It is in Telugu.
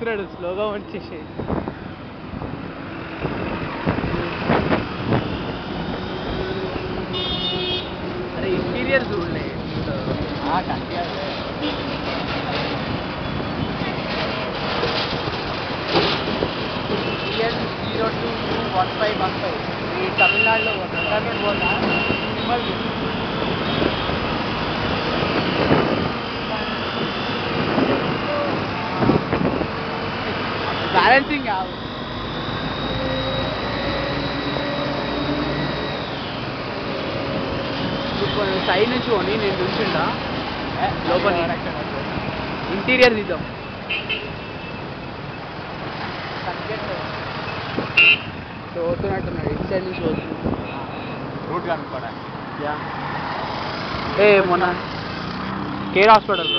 పోతున్నాడు స్లోగా వచ్చేసి అరే ఇంటీరియర్ చూడలే zero two two one five one five ఈ తమిళనాడులో తమిళ పోతా బ్యాలెన్సింగ్ కావు ఇప్పుడు సైడ్ నుంచి కొని నేను నుంచుంటా లోపల ఇంటీరియర్ తీద్దాం పోతున్నట్టున్నాడు ఇటు సైడ్ నుంచి పోతున్నాడు రూట్ కనుక్కోవడానికి యా ఏ మొన్న కేర్ హాస్పిటల్